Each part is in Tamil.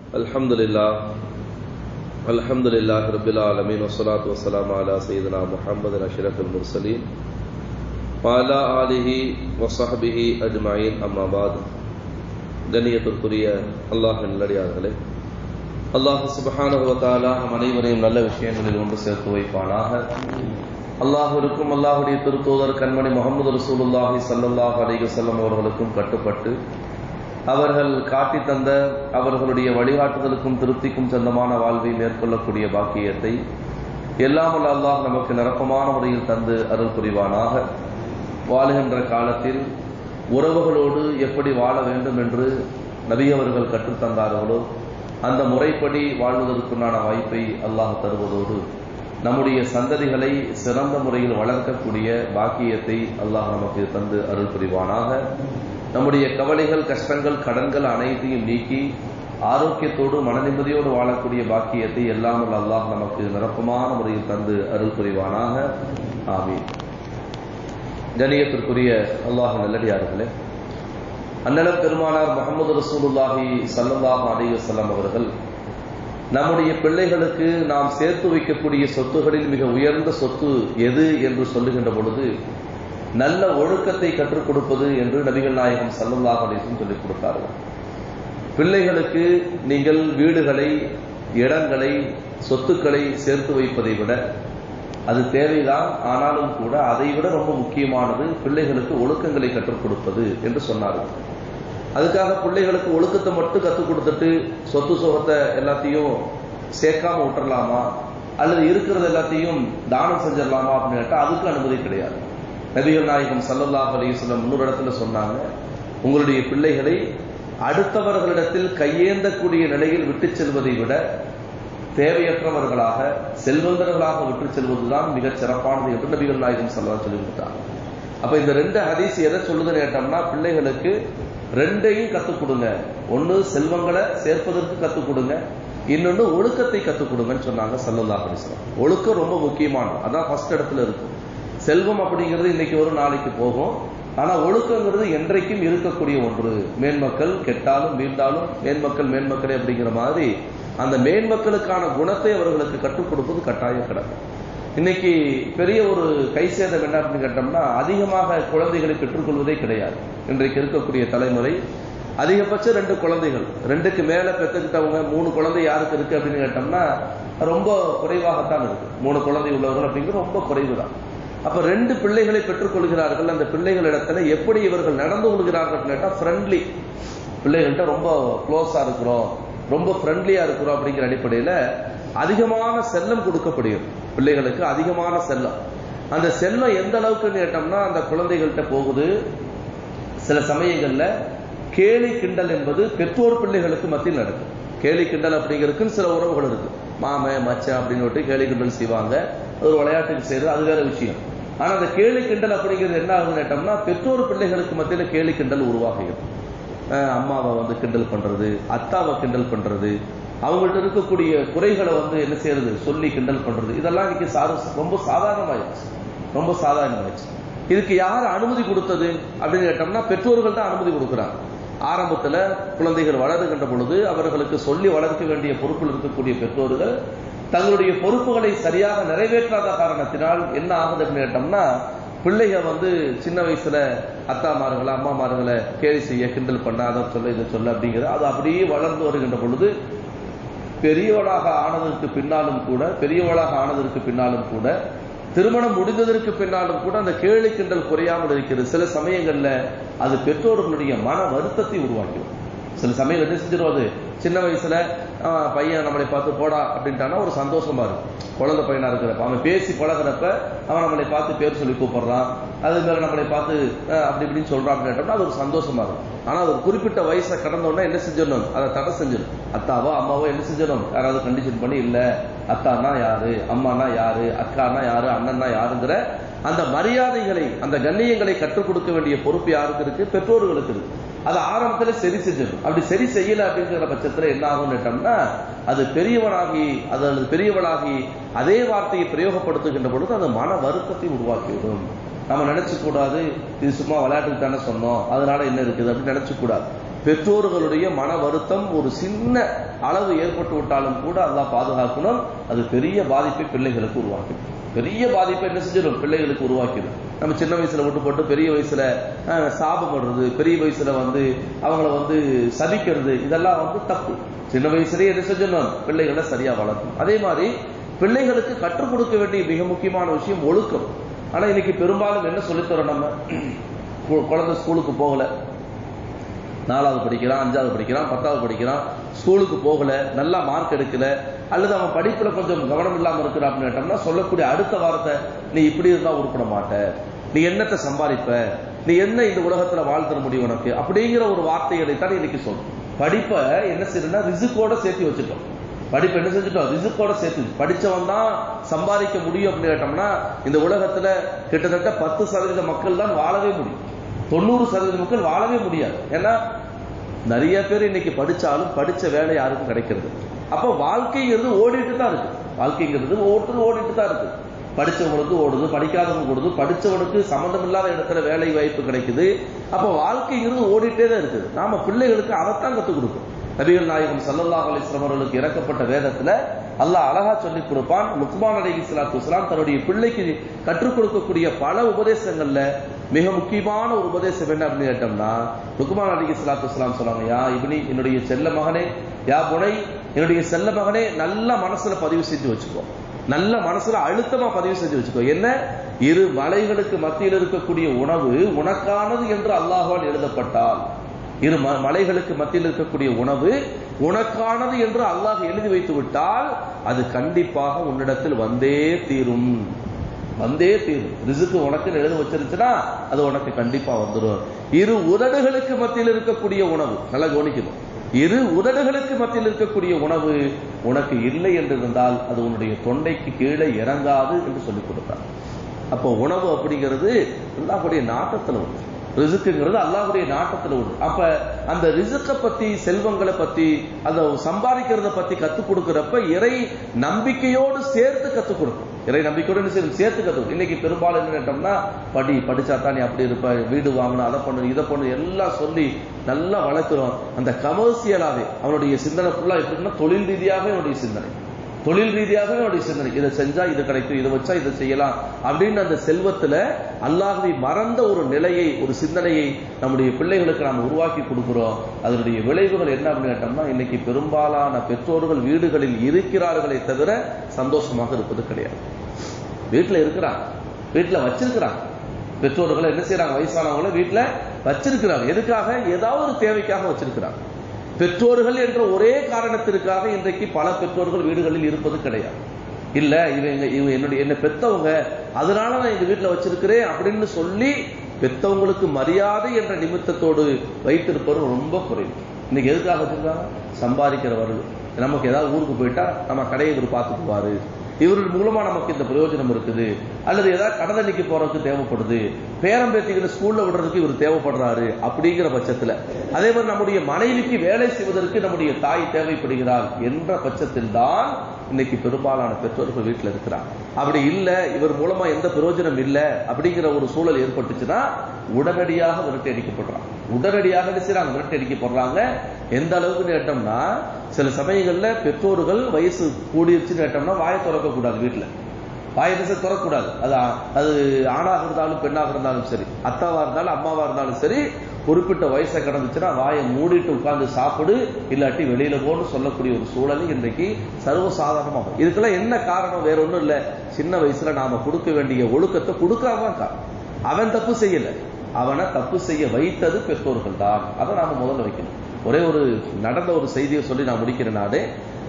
الحمد لله الحمد لله رب العالمين والصلاة والسلام على سيدنا محمد أشرف المرسلين وعلى آله وصحبه أجمعين أما بعد கண்ணியத்திற்குரிய அல்லாஹ் நல்லடியார்களே அல்லாஹ் சுபஹானஹு வ தஆலா நம் அனைவரையும் நல்ல விஷயங்களில் ஒன்று சேர்த்து வைப்பானாக அல்லாஹ்விற்கும் அல்லாஹ்வுடைய திருத்தூதர் கண்மணி முகமது ரசூலுல்லாஹி ஸல்லல்லாஹு அலைஹி வஸல்லம் அவர்களுக்கும் கட்டுப்பட்டு அவர்கள் காட்டி தந்த அவர்களுடைய வழிகாட்டுதலுக்கும் திருப்திக்கும் சொந்தமான வாழ்வை மேற்கொள்ளக்கூடிய பாக்கியத்தை எல்லாம் வல்ல அல்லாஹ் நமக்கு நிரப்பமான முறையில் தந்து அருள் புரிவானாக வாழுகின்ற காலத்தில் உறவுகளோடு எப்படி வாழ வேண்டும் என்று நபி அவர்கள் கற்றுத்தந்தார்களோ அந்த முறைப்படி வாழ்வதற்குண்டான வாய்ப்பை அல்லாஹ் தருவதோடு நம்முடைய சந்ததிகளை சிறந்த முறையில் வளர்க்கக்கூடிய பாக்கியத்தை அல்லாஹ் நமக்கு தந்து அருள் புரிவானாக நம்முடைய கவலைகள் கஷ்டங்கள் கடன்கள் அனைத்தையும் நீக்கி ஆரோக்கியத்தோடு மனநிம்மதியோடு வாழக்கூடிய பாக்கியத்தை எல்லாம் அல்லாஹ் நமக்கு நிரப்பமான முறையில் தந்து அருள் புரிவானாக ஆமீன் கணியத்திற்குரிய அல்லாஹ் நல்லடியார்களே அண்ணலம் பெருமானார் முகமது ரசூலுல்லாஹி சல்லல்லாஹ் அலைவசல்லம் அவர்கள் நம்முடைய பிள்ளைகளுக்கு நாம் சேர்த்து வைக்கக்கூடிய சொத்துகளில் மிக உயர்ந்த சொத்து எது என்று சொல்லுகின்ற பொழுது நல்ல ஒழுக்கத்தை கற்றுக் கொடுப்பது என்று நபிகள் நாயகம் சல்லல்லாஹ் அலிசும் சொல்லிக் கொடுத்தார்கள் பிள்ளைகளுக்கு நீங்கள் வீடுகளை இடங்களை சொத்துக்களை சேர்த்து வைப்பதை விட அது தேவைதான் ஆனாலும் கூட அதை விட ரொம்ப முக்கியமானது பிள்ளைகளுக்கு ஒழுக்கங்களை கற்றுக் கொடுப்பது என்று சொன்னார்கள் அதுக்காக பிள்ளைகளுக்கு ஒழுக்கத்தை மட்டும் கற்றுக் கொடுத்துட்டு சொத்து சுகத்தை எல்லாத்தையும் சேர்க்காம விட்டுறலாமா அல்லது இருக்கிறது எல்லாத்தையும் தானம் செஞ்சிடலாமா அப்படின்னு கேட்டால் அதுக்கு அனுமதி கிடையாது நபிகள் நாயகம் சல்லல்லாஹ் அலிஸ்லம் முன்னூறு இடத்துல சொன்னாங்க உங்களுடைய பிள்ளைகளை அடுத்தவர்களிடத்தில் கையேந்தக்கூடிய நிலையில் விட்டு செல்வதை விட தேவையற்றவர்களாக செல்வந்தர்களாக விட்டு செல்வதுதான் மிகச் சிறப்பானது என்று நபிகள் நாயகம் சொல்லா சொல்லிவிட்டார் அப்ப இந்த ரெண்டு ஹதீஸ் எதை சொல்லுதுன்னு கேட்டோம்னா பிள்ளைகளுக்கு ரெண்டையும் கத்துக் கொடுங்க ஒன்னு செல்வங்களை சேர்ப்பதற்கு கத்துக் கொடுங்க இன்னொன்னு ஒழுக்கத்தை கத்துக் கொடுங்கன்னு சொன்னாங்க சல்லல்லா அலிஸ்லாம் ஒழுக்கம் ரொம்ப முக்கியமானது அதான் ஃபர்ஸ்ட் இடத்துல இருக்கு செல்வம் அப்படிங்கிறது இன்னைக்கு ஒரு நாளைக்கு போகும் ஆனா ஒழுக்கங்கிறது என்றைக்கும் இருக்கக்கூடிய ஒன்று மேன்மக்கள் கெட்டாலும் வீழ்ந்தாலும் மேன்மக்கள் மேன்மக்களே அப்படிங்கிற மாதிரி அந்த மேன்மக்களுக்கான குணத்தை அவர்களுக்கு கற்றுக் கொடுப்பது கட்டாய கடமை இன்னைக்கு பெரிய ஒரு கை சேதம் என்ன அப்படின்னு கேட்டோம்னா அதிகமாக குழந்தைகளை பெற்றுக்கொள்வதே கிடையாது இன்றைக்கு இருக்கக்கூடிய தலைமுறை அதிகபட்சம் ரெண்டு குழந்தைகள் ரெண்டுக்கு மேல பெற்றுக்கிட்டவங்க மூணு குழந்தை யாருக்கு இருக்கு அப்படின்னு கேட்டோம்னா ரொம்ப குறைவாகத்தான் இருக்கு மூணு குழந்தை உள்ளவர்கள் அப்படிங்கிறது ரொம்ப குறைவு தான் அப்ப ரெண்டு பிள்ளைகளை பெற்றுக்கொள்கிறார்கள் அந்த பிள்ளைகள் இடத்துல எப்படி இவர்கள் நடந்து கொள்கிறார்கள் கேட்டா ஃப்ரெண்ட்லி பிள்ளைகள்கிட்ட ரொம்ப க்ளோஸா இருக்கிறோம் ரொம்ப ஃப்ரெண்ட்லியா இருக்கிறோம் அப்படிங்கிற அடிப்படையில அதிகமான செல்லம் கொடுக்கப்படுகிறது பிள்ளைகளுக்கு அதிகமான செல்லம் அந்த செல்லம் எந்த அளவுக்குன்னு கேட்டோம்னா அந்த குழந்தைகள்கிட்ட போகுது சில சமயங்கள்ல கேலி கிண்டல் என்பது பெற்றோர் பிள்ளைகளுக்கு மத்தியில் நடக்கும் கேலி கிண்டல் அப்படிங்கிறதுக்கு சில உறவுகள் இருக்கு மாம மச்ச அப்படின்னு கேலி கிண்டல் செய்வாங்க ஒரு விளையாட்டுக்கு செய்யறது அது வேற விஷயம் ஆனா அந்த கேலி கிண்டல் அப்படிங்கிறது என்ன ஆகுதுன்னு கேட்டோம்னா பெற்றோர் பிள்ளைகளுக்கு மத்தியில கேலி கிண்டல் உருவாகுகிறது அம்மாவை வந்து கிண்டல் பண்றது அத்தாவை கிண்டல் பண்றது அவங்கள்ட்ட இருக்கக்கூடிய குறைகளை வந்து என்ன செய்யறது சொல்லி கிண்டல் பண்றது இதெல்லாம் இன்னைக்கு ரொம்ப சாதாரணமாயிடுச்சு ரொம்ப சாதாரணமாயிடுச்சு இதுக்கு யார் அனுமதி கொடுத்தது அப்படின்னு கேட்டோம்னா பெற்றோர்கள் தான் அனுமதி கொடுக்குறாங்க ஆரம்பத்துல குழந்தைகள் வளருகின்ற பொழுது அவர்களுக்கு சொல்லி வளர்க்க வேண்டிய பொறுப்பில் இருக்கக்கூடிய பெற்றோர்கள் தங்களுடைய பொறுப்புகளை சரியாக நிறைவேற்றாத காரணத்தினால் என்ன ஆகுது அப்படின்னு கேட்டோம்னா பிள்ளைங்க வந்து சின்ன வயசுல அத்தாமார்களை அம்மாமார்களை கேலி செய்ய கிண்டல் பண்ண அதை சொல்ல இதை சொல்ல அப்படிங்கிறது அது அப்படியே வளர்ந்து வருகின்ற பொழுது பெரியவளாக ஆனதற்கு பின்னாலும் கூட பெரியவளாக ஆனதற்கு பின்னாலும் கூட திருமணம் முடிந்ததற்கு பின்னாலும் கூட அந்த கேலி கிண்டல் குறையாமல் இருக்கிறது சில சமயங்கள்ல அது பெற்றோர்களுடைய மன வருத்தத்தை உருவாக்கிடும் சில சமயம் என்ன செஞ்சிடும் அது சின்ன வயசுல பையன் நம்மளை பார்த்து போடா அப்படின்ட்டானா ஒரு சந்தோஷமா இருக்கும் குழந்தை பையனா இருக்கிறப்ப அவன் பேசி பழகிறப்ப அவன் நம்மளை பார்த்து பேர் சொல்லி கூப்பிடுறான் அது மேல நம்மளை பார்த்து அப்படி இப்படின்னு சொல்றான்னு கேட்டோம்னா அது ஒரு சந்தோஷமா இருக்கும் ஆனா அது ஒரு குறிப்பிட்ட வயசை கடந்த உடனே என்ன செஞ்சிடணும் அதை தடை செஞ்சிடும் அத்தாவோ அம்மாவோ என்ன செஞ்சிடணும் யாராவது கண்டிஷன் பண்ணி இல்ல அத்தானா யாரு அம்மானா யாரு அக்கானா யாரு அண்ணன்னா யாருங்கிற அந்த மரியாதைகளை அந்த கண்ணியங்களை கற்றுக் கொடுக்க வேண்டிய பொறுப்பு யாருக்கு இருக்கு பெற்றோர்களுக்கு இருக்கு அது ஆரம்பத்துல சரி செஞ்சிடும் அப்படி சரி செய்யல அப்படிங்கிற பட்சத்துல என்ன ஆகும் கேட்டோம்னா அது பெரியவனாகி அது அல்லது பெரியவளாகி அதே வார்த்தையை பிரயோகப்படுத்துகின்ற பொழுது அது மன வருத்தத்தை உருவாக்கிவிடும் நம்ம நினைச்சு கூடாது இது சும்மா விளையாட்டுக்கு தானே சொன்னோம் அதனால என்ன இருக்குது அப்படின்னு நினைச்சு கூடாது பெற்றோர்களுடைய மன வருத்தம் ஒரு சின்ன அளவு ஏற்பட்டு விட்டாலும் கூட அல்லாஹ் பாதுகாக்கணும் அது பெரிய பாதிப்பை பிள்ளைகளுக்கு உருவாக்கும் பெரிய பாதிப்பை என்ன செஞ்சிடும் பிள்ளைகளுக்கு உருவாக்கிடும் நம்ம சின்ன வயசுல விட்டு போட்டு பெரிய வயசுல அஹ், சாபம் படுறது பெரிய வயசுல வந்து அவங்கள வந்து சபிக்கிறது இதெல்லாம் வந்து தப்பு சின்ன வயசுலயே என்ன செஞ்சிடணும் பிள்ளைகளை சரியா வளர்க்கணும் அதே மாதிரி பிள்ளைகளுக்கு கற்றுக் கொடுக்க வேண்டிய மிக முக்கியமான விஷயம் ஒழுக்கம் ஆனா இன்னைக்கு பெரும்பாலும் என்ன சொல்லித்தரோம் நம்ம கு- குழந்தை ஸ்கூலுக்கு போகல நாலாவது படிக்கிறான் அஞ்சாவது படிக்கிறான் பத்தாவது படிக்கிறான் ஸ்கூலுக்கு போகல நல்லா மார்க் எடுக்கல அல்லது அவன் படிப்புல கொஞ்சம் கவனம் இல்லாம இருக்கிறான் அப்படின்னு கேட்டோம்னா சொல்லக்கூடிய அடுத்த வார்த்தை நீ இப்படி இருந்தா உருப்பட மாட்ட நீ என்னத்தை சம்பாதிப்ப நீ என்ன இந்த உலகத்துல வாழ்த்துற முடியும் உனக்கு அப்படிங்கிற ஒரு வார்த்தைகளை தான் இன்னைக்கு சொல்றோம் படிப்பை என்ன செய்யணும்னா ரிசுக்கோட சேர்த்து வச்சுட்டோம் படிப்பு என்ன செஞ்சுட்டோம் ரிசுக்கோட சேர்த்து படிச்சவன் தான் சம்பாதிக்க முடியும் அப்படின்னு கேட்டோம்னா இந்த உலகத்துல கிட்டத்தட்ட பத்து சதவீத மக்கள் தான் வாழவே முடியும் தொண்ணூறு சதவீத மக்கள் வாழவே முடியாது ஏன்னா நிறைய பேர் இன்னைக்கு படிச்சாலும் படிச்ச வேலை யாருக்கும் கிடைக்கிறது அப்ப வாழ்க்கைங்கிறது ஓடிட்டு தான் இருக்கு வாழ்க்கைங்கிறது ஓட்டு ஓடிட்டு தான் இருக்கு படிச்சவங்களுக்கு ஓடுது படிக்காதவங்களுக்கு ஓடுது படிச்சவனுக்கு சம்மந்தம் இல்லாத இடத்துல வேலை வாய்ப்பு கிடைக்குது அப்ப வாழ்க்கைங்கிறது ஓடிட்டே தான் இருக்குது நாம பிள்ளைகளுக்கு அதைத்தான் கத்துக் கொடுக்கும் நபிகள் நாயகம் ஸல்லல்லாஹு அலைஹி வஸல்லம் அவர்களுக்கு இறக்கப்பட்ட வேதத்துல அல்லாஹ் அழகா சொல்லிக் கொடுப்பான் லுக்மான் அலைஹி ஸலாத்து வஸலாம் தன்னுடைய பிள்ளைக்கு கற்றுக் கொடுக்கக்கூடிய பல உபதேசங்கள்ல மிக முக்கியமான ஒரு உபதேசம் என்ன அப்படின்னு கேட்டோம்னா லுக்மான் அலைஹி ஸலாத்து வஸலாம் சொன்னாங்க யா இப்னி என்னுடைய செல்ல மகனே யா புனை என்னுடைய செல்ல மகனே நல்ல மனசுல பதிவு செஞ்சு வச்சுக்கோ நல்ல மனசுல அழுத்தமா பதிவு செஞ்சு வச்சுக்கோ என்ன இரு மலைகளுக்கு மத்தியில் இருக்கக்கூடிய உணவு உனக்கானது என்று அல்லாஹ்வால் எழுதப்பட்டால் இரு ம- மலைகளுக்கு மத்தியில் இருக்கக்கூடிய உணவு உனக்கானது என்று அல்லாஹ் எழுதி வைத்து விட்டால் அது கண்டிப்பாக உன்னிடத்தில் வந்தே தீரும் வந்தே தீரும் ரிசுக்கு உனக்கு எழுத வச்சிருச்சுன்னா அது உனக்கு கண்டிப்பா வந்துடும் இரு உதடுகளுக்கு மத்தியில் இருக்கக்கூடிய உணவு நல்லா கவனிக்கணும் இரு உதடுகளுக்கு மத்தியில் இருக்கக்கூடிய உணவு உனக்கு இல்லை என்று இருந்தால் அது உன்னுடைய தொண்டைக்கு கீழே இறங்காது என்று சொல்லிக் கொடுத்தார் அப்போ உணவு அப்படிங்கிறது அல்லாஹ்வுடைய நாட்டத்துல ஒன்று ரிசுக்குங்கிறது அல்லாஹ்வுடைய நாட்டத்துல ஒன்று அப்ப அந்த ரிசுக்கை பத்தி செல்வங்களை பத்தி அதை சம்பாதிக்கிறத பத்தி கத்துக் கொடுக்கிறப்ப இறை நம்பிக்கையோடு சேர்த்து கத்துக் கொடுக்கும் இறை நம்பிக்கையோடு என்ன செய்யணும் சேர்த்து கத்துக்கணும் இன்னைக்கு பெரும்பாலும் என்ன கேட்டோம்னா படி படிச்சா தான் நீ அப்படி இருப்ப வீடு வாங்கணும் அதை பண்ணு இதை பண்ணு எல்லாம் சொல்லி நல்லா வளர்க்கிறோம் அந்த கமர்சியலாவே அவனுடைய சிந்தனை ஃபுல்லா எப்படின்னா தொழில் ரீதியாகவே அவனுடைய சிந்தனை தொழில் ரீதியாகவே அவனுடைய சிந்தனை இதை செஞ்சா இது கிடைக்கும் இதை வச்சா இதை செய்யலாம் அப்படின்னு அந்த செல்வத்துல அல்லாஹ்வை மறந்த ஒரு நிலையை ஒரு சிந்தனையை நம்முடைய பிள்ளைகளுக்கு நாம் உருவாக்கி கொடுக்கிறோம் அதனுடைய விளைவுகள் என்ன அப்படின்னு கேட்டோம்னா இன்னைக்கு பெரும்பாலான பெற்றோர்கள் வீடுகளில் இருக்கிறார்களே தவிர சந்தோஷமாக இருப்பது கிடையாது வீட்டுல இருக்கிறாங்க வீட்டுல வச்சிருக்கிறாங்க பெற்றோர்கள் என்ன செய்யறாங்க வயசானவங்கள வீட்டுல வச்சிருக்கிறாங்க எதுக்காக ஏதாவது ஒரு தேவைக்காக வச்சிருக்கிறாங்க பெற்றோர்கள் என்ற ஒரே காரணத்திற்காக இன்றைக்கு பல பெற்றோர்கள் வீடுகளில் இருப்பது கிடையாது இல்ல இவங்க இவங்க என்னுடைய என்ன பெத்தவங்க அதனால நான் இந்த வீட்டுல வச்சிருக்கிறேன் அப்படின்னு சொல்லி பெத்தவங்களுக்கு மரியாதை என்ற நிமித்தத்தோடு வைத்திருப்பவர் ரொம்ப குறைவு இன்னைக்கு எதுக்காக வச்சிருக்காங்க சம்பாதிக்கிறவர்கள் நமக்கு ஏதாவது ஊருக்கு போயிட்டா நம்ம கடையை இவர் பார்த்துக்குவாரு இவர்கள் மூலமா நமக்கு இந்த பிரயோஜனம் இருக்குது அல்லது ஏதாவது கடந்தண்ணிக்கு போறதுக்கு தேவைப்படுது பேரம்பேத்திகளை ஸ்கூல்ல விடுறதுக்கு இவர் தேவைப்படுறாரு அப்படிங்கிற பட்சத்துல அதே மாதிரி நம்முடைய மனைவிக்கு வேலை செய்வதற்கு நம்முடைய தாய் தேவைப்படுகிறார் என்ற பட்சத்தில் தான் இன்னைக்கு பெரும்பாலான பெற்றோர்கள் வீட்டுல இருக்கிறாங்க அப்படி இல்ல இவர் மூலமா எந்த பிரயோஜனம் இல்ல அப்படிங்கிற ஒரு சூழல் ஏற்பட்டுச்சுன்னா உடனடியாக விரட்டி அடிக்கப்படுறாங்க உடனடியாக என்ன செய்றாங்க விரட்டி அடிக்கப்படுறாங்க எந்த அளவுக்கு கேட்டோம்னா சில சமயங்கள்ல பெற்றோர்கள் வயசு கூடிருச்சுன்னு கேட்டோம்னா வாயை திறக்க கூடாது வீட்டுல வாயை திசை திறக்கக்கூடாது அது அது ஆணாக இருந்தாலும் பெண்ணாக இருந்தாலும் சரி அத்தாவா இருந்தாலும் அம்மாவா இருந்தாலும் சரி குறிப்பிட்ட வயசை கடந்துச்சுன்னா வாயை மூடிட்டு உட்கார்ந்து சாப்பிடு இல்லாட்டி வெளியில போன்னு சொல்லக்கூடிய ஒரு சூழல் இன்றைக்கு சர்வசாதாரணமாகும் இதுக்கெல்லாம் என்ன காரணம் வேற ஒண்ணும் இல்ல சின்ன வயசுல நாம கொடுக்க வேண்டிய ஒழுக்கத்தை கொடுக்காம காரணம் அவன் தப்பு செய்யல அவனை தப்பு செய்ய வைத்தது பெற்றோர்கள் தான் அதை நாம முதல்ல வைக்கணும் ஒரே ஒரு நடந்த ஒரு செய்தியை சொல்லி நான் முடிக்கிறேன் நானே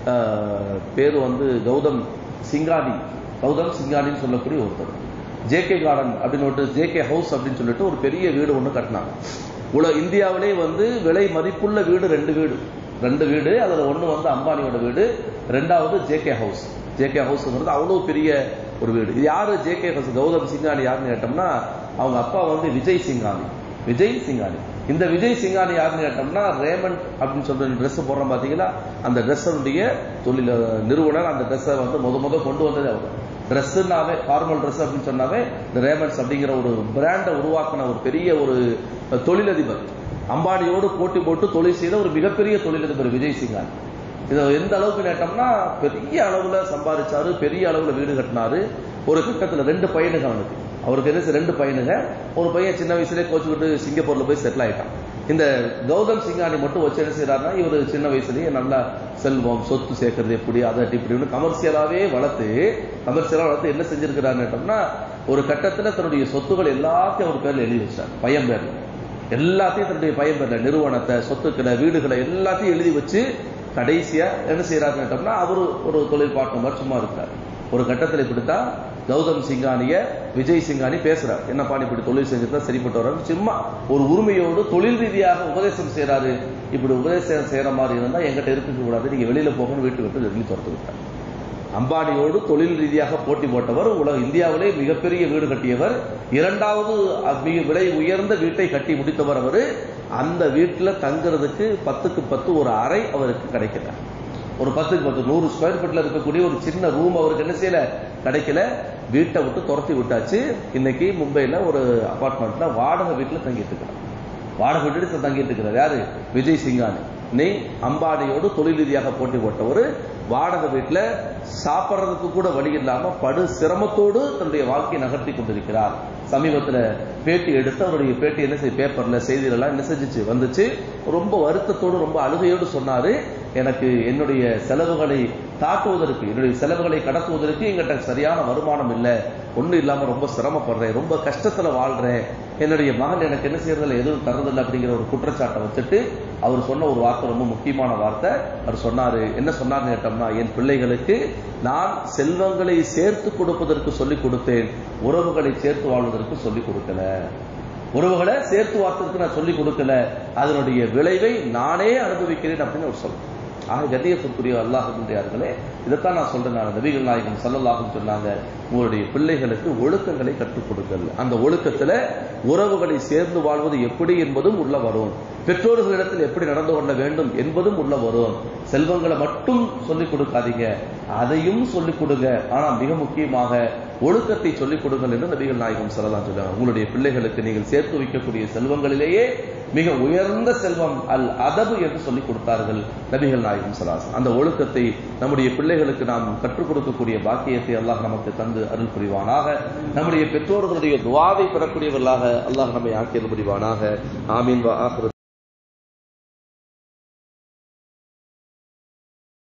ஆஹ், பேரு வந்து கௌதம் சிங்காடி கௌதம் சிங்காடின்னு சொல்லக்கூடிய ஒருத்தர் ஜேகே கார்டன் அப்படின்னு ஒரு ஜேகே ஹவுஸ் அப்படின்னு சொல்லிட்டு ஒரு பெரிய வீடு ஒன்று கட்டினாங்க உல இந்தியாவிலே வந்து விலை மதிப்புள்ள வீடு ரெண்டு வீடு ரெண்டு வீடு அதுல ஒண்ணு வந்து அம்பானியோட வீடு ரெண்டாவது ஜேகே ஹவுஸ் ஜேகே ஹவுஸ்ங்கிறது அவ்வளவு பெரிய ஒரு வீடு இது யாரு ஜேகே ஹவுஸ் கௌதம் சிங்கானி யாருன்னு கேட்டோம்னா அவங்க அப்பா வந்து விஜய் சிங்கானி விஜய் சிங்கானி இந்த விஜய் சிங்கானி யாருன்னு கேட்டோம்னா ரேமண்ட் அப்படின்னு சொல்ற ட்ரெஸ் போடுறோம் பாத்தீங்களா அந்த ட்ரெஸ்ஸனுடைய தொழில் நிறுவனர் அந்த ட்ரெஸ்ஸை வந்து முத முத கொண்டு வந்ததே அவர் ட்ரெஸ்ஸுனாவே ஃபார்மல் ட்ரெஸ் அப்படின்னு சொன்னாவே இந்த ரேமண்ட்ஸ் அப்படிங்கிற ஒரு பிராண்டை உருவாக்கின ஒரு பெரிய ஒரு தொழிலதிபர் அம்பானியோடு போட்டி போட்டு தொழில் செய்த ஒரு மிகப்பெரிய தொழிலதிபர் விஜய் சிங்கான் இதை எந்த அளவுக்கு கேட்டோம்னா பெரிய அளவுல சம்பாதிச்சாரு பெரிய அளவுல வீடு கட்டினாரு ஒரு கட்டத்துல ரெண்டு பையனுங்க அவனுக்கு அவருக்கு என்ன ரெண்டு பையனுங்க ஒரு பையன் சின்ன வயசுலேயே கோச்சுக்கிட்டு சிங்கப்பூர்ல போய் செட்டில் ஆயிட்டான் இந்த கௌதம் சிங்கானி மட்டும் வச்சு என்ன செய்யறாருன்னா இவர் சின்ன வயசுலயே நல்லா செல்வம் சொத்து சேர்க்கறது எப்படி அதை இப்படின்னு கமர்ஷியலாவே வளர்த்து கமர்ஷியலா வளர்த்து என்ன செஞ்சிருக்கிறாருன்னு கேட்டோம்னா ஒரு கட்டத்துல தன்னுடைய சொத்துக்கள் எல்லாத்தையும் அவர் பேர்ல எழுதி வச்சார் பையன் பேர்ல எல்லாத்தையும் தன்னுடைய பையன் பேர்ல நிறுவனத்தை சொத்துக்களை வீடுகளை எல்லாத்தையும் எழுதி வச்சு கடைசியா என்ன செய்யறாருன்னு கேட்டோம்னா அவரு ஒரு தொழில் பார்ட்னர் சும்மா இருக்காரு ஒரு கட்டத்தில் இப்படித்தான் கௌதம் சிங்கானிய விஜய் சிங்கானி பேசுறார் என்னப்பா நீ இப்படி தொழில் செஞ்சுதான் சரிப்பட்டு வர்றாரு சும்மா ஒரு உரிமையோடு தொழில் ரீதியாக உபதேசம் செய்யறாரு இப்படி உபதேசம் செய்யற மாதிரி இருந்தா எங்கிட்ட இருக்க கூடாது நீங்க வெளியில போகணும் வீட்டு விட்டு வெளியே துரத்து விட்டார் அம்பானியோடு தொழில் ரீதியாக போட்டி போட்டவர் உலக இந்தியாவிலே மிகப்பெரிய வீடு கட்டியவர் இரண்டாவது மிக விலை உயர்ந்த வீட்டை கட்டி முடித்தவர் அவரு அந்த வீட்டுல தங்குறதுக்கு பத்துக்கு பத்து ஒரு அறை அவருக்கு கிடைக்கல ஒரு பத்துக்கு பத்து நூறு ஸ்கொயர் ஃபீட்ல இருக்கக்கூடிய ஒரு சின்ன ரூம் அவருக்கு என்ன செய்யல கிடைக்கல வீட்டை விட்டு துரத்தி விட்டாச்சு இன்னைக்கு மும்பைல ஒரு அபார்ட்மெண்ட்ல வாடகை வீட்டுல தங்கிட்டு இருக்கிறார் வாடகை வீட்டு தங்கிட்டு இருக்கிறார் யாரு விஜய் சிங்கானி நீ அம்பானியோடு தொழில் ரீதியாக போட்டி போட்ட ஒரு வாடகை வீட்டுல சாப்பிட்றதுக்கு கூட வழி இல்லாம படு சிரமத்தோடு தன்னுடைய வாழ்க்கையை நகர்த்தி கொண்டிருக்கிறார் சமீபத்துல பேட்டி எடுத்து அவருடைய பேட்டி என்ன செய்ய பேப்பர்ல செய்திகளெல்லாம் என்ன செஞ்சுச்சு வந்துச்சு ரொம்ப வருத்தத்தோடு ரொம்ப அழுகையோடு சொன்னாரு எனக்கு என்னுடைய செலவுகளை தாக்குவதற்கு என்னுடைய செலவுகளை கடத்துவதற்கு எங்கிட்ட சரியான வருமானம் இல்லை ஒன்றும் இல்லாம ரொம்ப சிரமப்படுறேன் ரொம்ப கஷ்டத்துல வாழ்றேன் என்னுடைய மகன் எனக்கு என்ன செய்யறதில்ல எதுவும் தரதில்லை அப்படிங்கிற ஒரு குற்றச்சாட்டை வச்சுட்டு அவர் சொன்ன ஒரு வார்த்தை ரொம்ப முக்கியமான வார்த்தை அவர் சொன்னாரு என்ன சொன்னார்னு கேட்டோம்னா என் பிள்ளைகளுக்கு நான் செல்வங்களை சேர்த்து கொடுப்பதற்கு சொல்லிக் கொடுத்தேன் உறவுகளை சேர்த்து வாழ்வதற்கு சொல்லிக் கொடுக்கல உறவுகளை சேர்த்து வாழ்வதற்கு நான் சொல்லிக் கொடுக்கல அதனுடைய விளைவை நானே அனுபவிக்கிறேன் அப்படின்னு அவர் சொல்றேன் ஆக கண்ணியத்திற்குரிய அல்லாஹின்றையார்களே இதைத்தான் நான் சொல்றேன் நான் நபிகள் நாயகம் சல்லல்லாஹும் சொன்னாங்க உங்களுடைய பிள்ளைகளுக்கு ஒழுக்கங்களை கற்றுக் கொடுங்கள் அந்த ஒழுக்கத்துல உறவுகளை சேர்ந்து வாழ்வது எப்படி என்பதும் உள்ள வரும் பெற்றோர்களிடத்தில் எப்படி நடந்து கொள்ள வேண்டும் என்பதும் உள்ள வரும் செல்வங்களை மட்டும் சொல்லிக் கொடுக்காதீங்க அதையும் சொல்லிக் கொடுங்க ஆனா மிக முக்கியமாக ஒழுக்கத்தை சொல்லிக் கொடுங்கள் என்று நபிகள் நாயகம் சொல்லலாம் சொல்லுவாங்க உங்களுடைய பிள்ளைகளுக்கு நீங்கள் சேர்த்து வைக்கக்கூடிய செல்வங்களிலேயே மிக உயர்ந்த செல்வம் அல் அதபு என்று சொல்லிக் கொடுத்தார்கள் நபிகள் நாயகம் சலாஸ் அந்த ஒழுக்கத்தை நம்முடைய பிள்ளைகளுக்கு நாம் கற்றுக் கொடுக்கக்கூடிய பாக்கியத்தை அல்லாஹ் நமக்கு தந்து அருள் புரிவானாக நம்முடைய பெற்றோர்களுடைய துவாவை பெறக்கூடியவர்களாக அல்லாஹ் நம்மை ஆக்கியல் புரிவானாக ஆமீன் வா ஆஹிரு